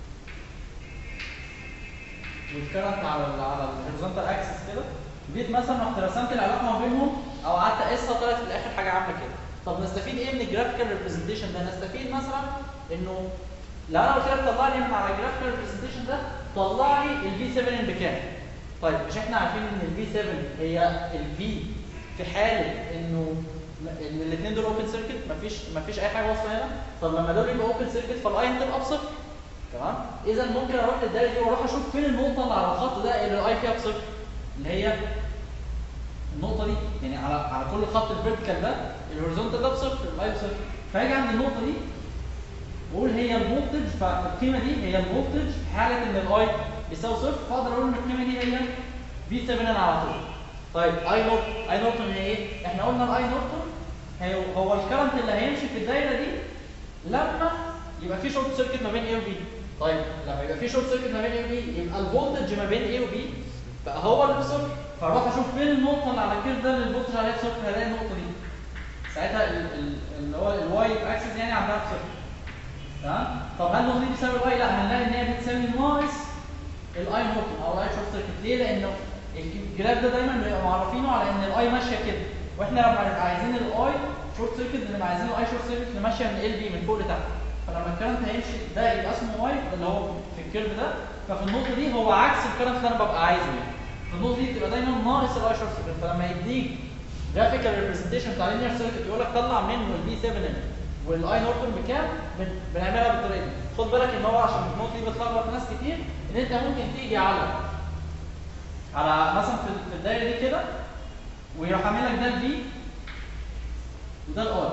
والكرنت على ال على الهوريزونتال اكسس كده جيت مثلا رحت رسمت العلاقه ما بينهم او قعدت اقيسها طلعت في الاخر حاجه عامله كده طب نستفيد ايه من الجرافيكال ريبريزنتيشن ده نستفيد مثلا انه لو انا قلت لك طلع لي من على الجرافيكال ريبريزنتيشن ده طلع لي الفي 7 بكام طيب مش احنا عارفين ان الفي 7 هي الفي في حاله انه الاثنين دول اوبن سيركت مفيش مفيش اي حاجه واصله هنا طب لما دول يبقوا اوبن سيركت فالاي هتبقى بصفر تمام اذا ممكن اروح للدايره دي واروح اشوف فين النقطه اللي على الخط ده اللي الاي فيها بصفر اللي هي النقطه دي يعني على على كل خط الفيرتيكال ده الهوريزونتال ده بصفر الاي بصفر فاجي عند النقطه دي واقول هي الفولتج فالقيمه دي هي الفولتج في حاله ان الاي بيساوي صفر فاقدر اقول ان القيمه دي هي في 7 على طول طيب اي نوت اي نورتون هي ايه؟ احنا قلنا الاي نورتون هي هو الكرنت اللي هيمشي في الدايره دي لما يبقى في شورت سيركت ما بين A و B طيب لما يبقى في شورت سيركت ما بين A و B يبقى الفولتج ما بين A و B بقى هو اللي بصفر فاروح اشوف فين النقطه اللي على الكيرف ده اللي الفولتج عليها بصفر هلاقي النقطه دي ساعتها ال- ال- اللي هو الواي اكسس يعني عندها بصفر تمام طب هل النقطه دي بتساوي الاي لا هنلاقي ان هي بتساوي ناقص الاي نورتون او الاي شورت سيركت ليه لانه الجراف ده دايما بيبقى معرفينه على ان الاي ماشيه كده واحنا لما نبقى عايزين الاي شورت سيركت بنبقى عايزين الاي شورت سيركت اللي ماشيه من ال بي من فوق لتحت فلما الكرنت هيمشي ده يبقى اسمه واي اللي هو في الكيرف ده ففي النقطه دي هو عكس الكرنت اللي انا ببقى عايزه يعني في النقطه دي بتبقى دايما ناقص الاي شورت سيركت فلما يديك جرافيكال ريبريزنتيشن بتاع لينير سيركت يقول لك طلع منه البي 7 والاي نورتون بكام بن- بنعملها بالطريقه دي خد بالك ان هو عشان النقطه دي بتلخبط ناس كتير ان انت ممكن تيجي على على مثلا في في الدايره دي كده ويروح عامل لك ده البي وده الاي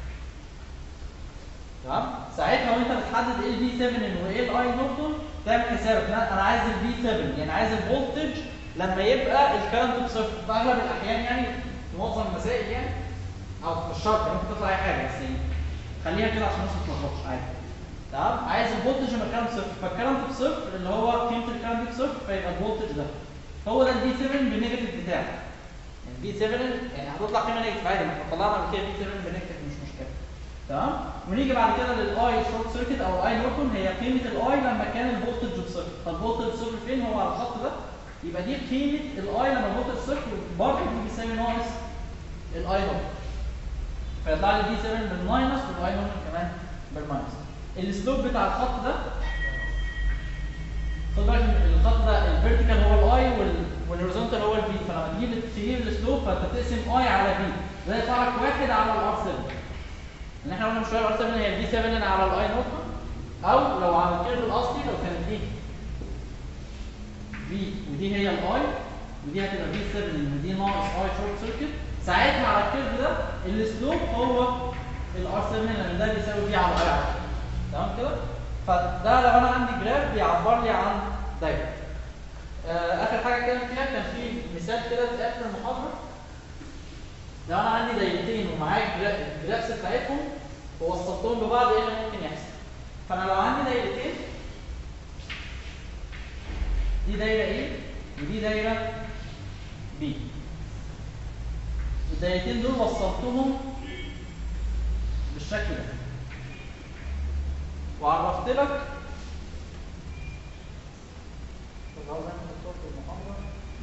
تمام ساعتها وانت بتحدد ايه البي 7 وايه الاي نورتون تعمل حسابك لا انا عايز البي 7 يعني عايز الفولتج لما يبقى الكرنت بصفر في اغلب الاحيان يعني في معظم المسائل يعني او مش شرط يعني ممكن تطلع اي حاجه بس يعني خليها كده عشان الناس ما تتلخبطش عادي تمام عايز الفولتج لما الكرنت صفر فالكرنت بصفر اللي هو قيمه الكرنت بصفر فيبقى الفولتج ده هو ده البي 7 بالنيجاتيف بتاعه يعني بي 7 يعني هتطلع قيمه نيجاتيف عادي ما احنا طلعنا قبل كده بي 7 بالنيجاتيف مش مشكله تمام ونيجي بعد كده للاي شورت سيركت او الاي نورتون هي قيمه الاي لما كان الفولتج بصفر فالفولتج صفر فين هو على الخط ده يبقى دي قيمه الاي لما الفولتج صفر برضه دي بيساوي ناقص الاي نورتون فيطلع لي بي 7 بالماينس والاي نورتون كمان بالماينس السلوب بتاع الخط ده خد بالك إن الخط ده الفيرتيكال هو الاي والهوريزونتال هو البي فلما تجيب تجيب السلوب فانت بتقسم اي على بي ده يطلع لك واحد على الار 7 ان احنا قلنا من شويه الار 7 هي البي 7 على الاي نورتون او لو على الكيرف الاصلي لو كانت دي بي ودي هي الاي ودي هتبقى بي 7 ودي ناقص اي شورت سيركت ساعتها على الكيرف ده السلوب هو الار 7 لان ده بيساوي بي على اي على طول. تمام كده فده لو انا عندي جراف بيعبر لي عن دايره آه اخر حاجه اتكلم فيها كان في مثال كده اتقال في المحاضره لو انا عندي دايرتين ومعايا الجرا- الجرافس بتاعتهم ووصلتهم ببعض ايه اللي ممكن يحصل فانا لو عندي دايرتين دي دايره A ودي دايره B الدايرتين دول وصلتهم بالشكل ده وعرفت لك طب عاوز اعمل دكتور في المحاضره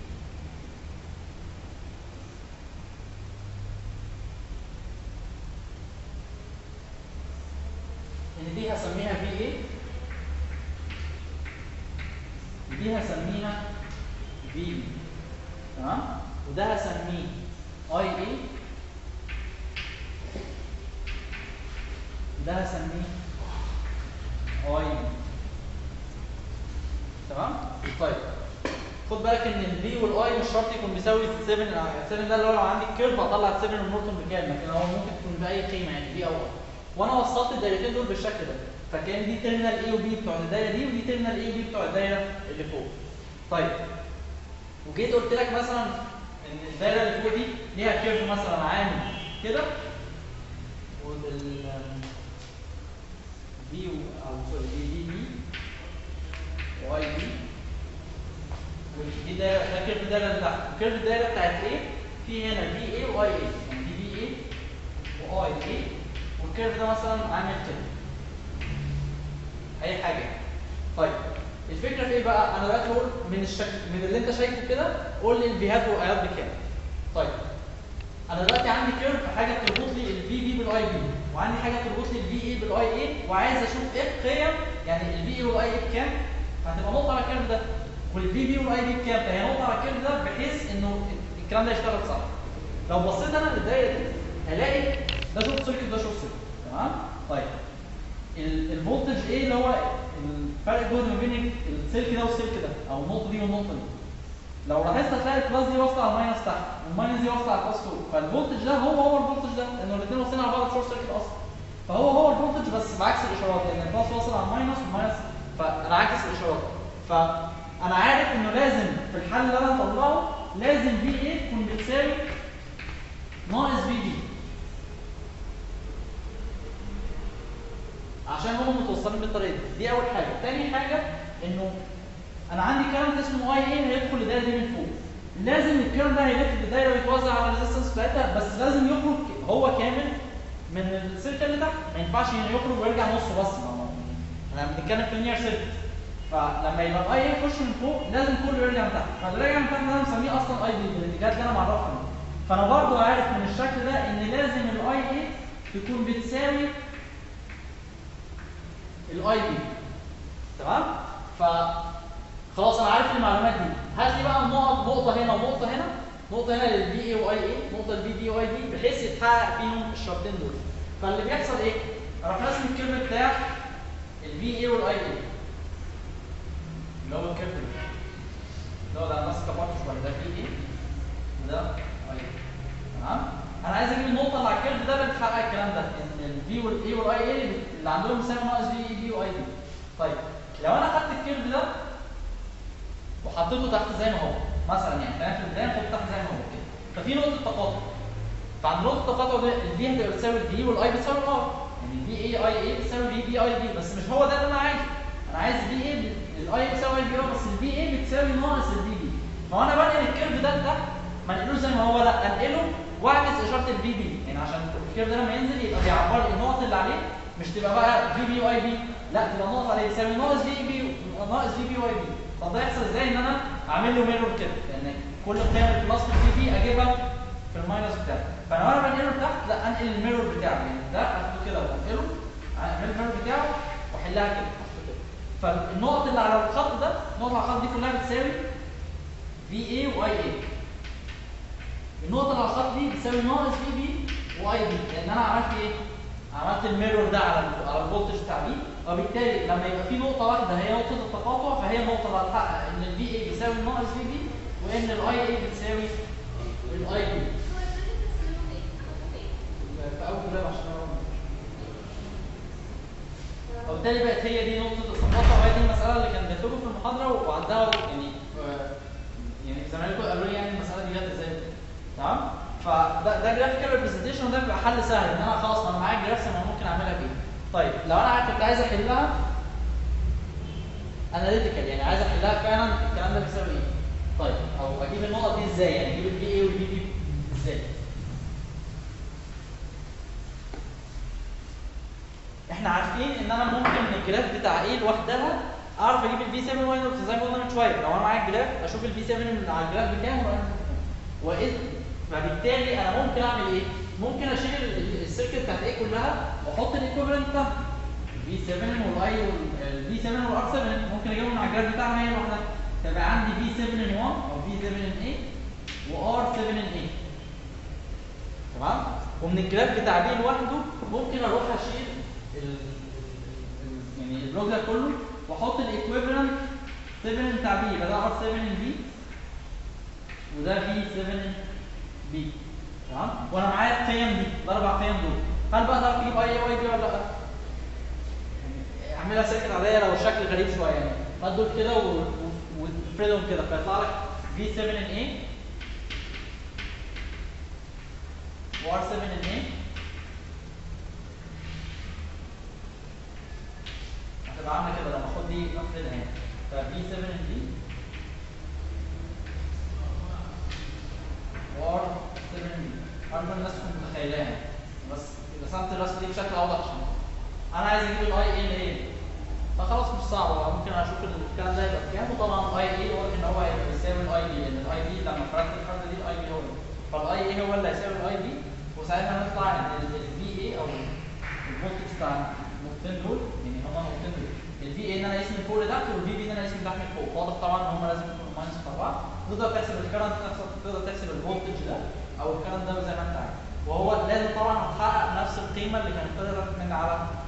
ان دي هسميها في ايه ودي هسميها في بي تمام وده هسميه اي اي وده هسميه اي بي تمام طيب خد بالك ان البي والاي مش شرط يكون بيساوي 7 7 ده اللي هو لو عندي الكيرف هطلع 7 والنورتون بكام لكن هو ممكن تكون باي قيمه يعني بي او اي وانا وصلت الدايرتين دول بالشكل ده فكان دي تيرمينال اي وبي بتوع الدايره دي ودي تيرمينال اي وبي بتوع الدايره اللي فوق طيب وجيت قلت لك مثلا ان الدايره اللي فوق دي ليها كيرف مثلا عامل كده وال بي او سوري دي دي بي واي بي ودي دايره ده كيرف الدايره اللي تحت الكيرف الدايره بتاعت ايه في هنا بي اي واي اي يعني دي بي اي واي اي والكيرف ده مثلا عامل كده اي حاجه طيب الفكره في ايه بقى انا دلوقتي بقول من الشكل من اللي انت شايفه كده قول لي البيهات والايات بكام طيب انا دلوقتي عندي كيرف حاجه تربط لي البي بي بالاي بي وعندي حاجه تربط لي البي اي بالاي اي وعايز اشوف ايه القيم يعني البي اي والاي اي بكام فهتبقى نقطه على الكيرف ده والبي بي والاي بي بكام فهي نقطه على الكيرف ده بحيث انه الكلام ده يشتغل صح لو بصيت انا للدايره دي هلاقي ده شورت سيركت ده شورت سيركت تمام طيب ال- الفولتج ايه اللي هو الفرق الجهد ما بين السلك ده والسلك ده او النقطه دي والنقطه دي لو لاحظت هتلاقي البلس دي واصله على الماينس تحت والماينس دي واصله على البلس فوق فالفولتج ده هو هو الفولتج ده لانه الاثنين واصلين على بعض شورت سيركت اصلا فهو هو الفولتج بس بعكس الاشارات لان البلس واصل على الماينس والماينس فانا عاكس الاشارات فانا عارف انه لازم في الحل اللي انا هطلعه لازم في ايه تكون بتساوي ناقص في بي عشان هم متوصلين بالطريقه دي دي اول حاجه تاني حاجه انه انا عندي كارنت اسمه اي اي هيدخل الدايره دي من فوق لازم الكارنت ده هيلف الدايره ويتوزع على الريزستنس بتاعتها بس لازم يخرج هو كامل من السلكه اللي تحت ما ينفعش يخرج ويرجع نصه بس ما هو- احنا بنتكلم في لينير سيركت فلما يبقى الاي اي يخش من فوق لازم كله يرجع من تحت فاللي راجع من تحت ده أنا مسميه اصلا اي بي بالاتجاهات اللي انا معرفها دي. فانا برضو عارف من الشكل ده ان لازم الاي اي تكون بتساوي الاي بي تمام ف خلاص انا عارف المعلومات دي هات لي بقى النقط نقطه هنا ونقطه هنا نقطه هنا للبي اي واي اي نقطه للبي بي واي بي بحيث يتحقق فيهم الشرطين دول فاللي بيحصل ايه اروح راسم الكيرف بتاع البي اي والاي اي اللي هو الكيرف ده اللي هو ده ماسك برضه شويه ده بي اي وده اي تمام انا عايز اجيب النقطه اللي على الكيرف ده اللي بتحقق الكلام ده ان البي والاي والاي اي اللي عندهم مساوي ناقص بي اي بي واي بي طيب لو انا خدت الكيرف ده وحطيته تحت زي ما هو مثلا يعني خلينا في البدايه نحطه تحت زي ما هو كده ففي نقطه تقاطع فعند نقطه التقاطع ده البي هتبقى بتساوي البي والاي بتساوي الار يعني البي اي اي اي بتساوي البي بي اي بي بس مش هو ده اللي انا عايزه انا عايز البي اي الاي بتساوي البي ار بس البي اي بتساوي ناقص البي بي فهو انا بنقل الكيرف ده لتحت ما انقلوش زي ما هو لا انقله واعكس اشاره البي بي يعني عشان الكيرف ده لما ينزل يبقى بيعبر لي النقط اللي عليه مش تبقى بقى في بي واي بي لا تبقى النقط عليه بتساوي ناقص في بي ناقص في بي واي بي طب ده يحصل ازاي ان انا اعمل له ميرور كده لان كل قيم البلس في الفي بي اجيبها في الماينس بتاعي فانا وانا بنقله لتحت لا انقل الميرور بتاعي يعني ده اخده كده وانقله اعمل الميرور بتاعه واحلها كده أحطه كده. فالنقط اللي على الخط ده النقط على الخط دي كلها بتساوي في اي واي اي النقطه اللي على الخط دي بتساوي ناقص في بي واي بي لان انا عملت ايه عملت الميرور ده على ال على الفولتج بتاع بي وبالتالي لما يبقى في نقطه واحده هي نقطه التقاطع فهي النقطه اللي هتحقق ان البي اي بيساوي ناقص في بي وان الاي اي بتساوي الاي بي في اول كلام عشان أعرف. وبالتالي بقت هي دي نقطه التقاطع وهي دي المساله اللي كان بيطلبوا في المحاضره وعندها يعني آه، يعني زمايلكم قالوا لي يعني المساله دي جت ازاي تمام فده ده جرافيكال ريبريزنتيشن وده بيبقى حل سهل ان انا خلاص ما انا معايا جرافس انا ممكن اعملها بايه طيب لو انا كنت عايز احلها اناليتيكال يعني عايز احلها فعلا الكلام ده بيساوي ايه طيب او اجيب النقط دي ازاي يعني اجيب البي اي والبي بي ازاي احنا عارفين ان انا ممكن الجراف بتاع ايه لوحدها اعرف اجيب البي 7 واي نوت زي ما قلنا من شويه لو انا معايا الجراف اشوف البي 7 اللي على الجراف بكام واذ فبالتالي انا ممكن اعمل ايه؟ ممكن اشيل ال- السيركت بتاعت ايه كلها واحط الايكوفالنت بتاعها البي 7 والاي البي 7 والار 7 ممكن اجيبهم على الجراف بتاعهم هي لوحدها فيبقى عندي بي 7 ان 1 او بي 7 ان 8 وار 7 ان 8 تمام؟ ومن الجراف بتاع بي لوحده ممكن اروح اشيل ال ال- يعني البلوك ده كله واحط الايكويفالنت 7 بتاع بي يبقى ده ار 7 ان بي وده بي 7 بي تمام وانا معايا القيم دي الاربع قيم دول هل بقى تعرف تجيب اي واي دي ولا لا؟ يعني اعملها سيركت عاديه لو الشكل غريب شويه يعني هات دول كده و- و- وتفردهم كده فيطلع لك في 7 ان اي وار 7 ان اي هتبقى عامله كده لما اخد دي افردها هنا فبي 7 ان دي وار 7 دي ارجو الناس تكون متخيلاها بس رسمت الرسمه دي بشكل اوضح عشان انا عايز اجيب الاي اي اللي هي فخلاص مش صعب هو ممكن اشوف الكلام ده يبقى بكام وطبعا الاي اي واضح ان هو هيبقى بيساوي الاي بي لان الاي بي لما فرقت الفرده دي الاي بي هو فالاي اي هو اللي هيساوي الاي بي وساعتها نطلع ان البي اي او الفولتج بتاع النقطتين دول يعني هما النقطتين دول البي اي ان انا اقيس من فوق لتحت والبي بي ان انا اقيس من تحت لفوق واضح طبعا ان هما لازم يكونوا ماينس بتاع بعض تقدر تحسب الكرنت تقدر تحسب الفولتج ده او الكرنت ده زي ما انت عايز وهو لازم طبعا هتحقق نفس القيمه اللي كانت طلعت من على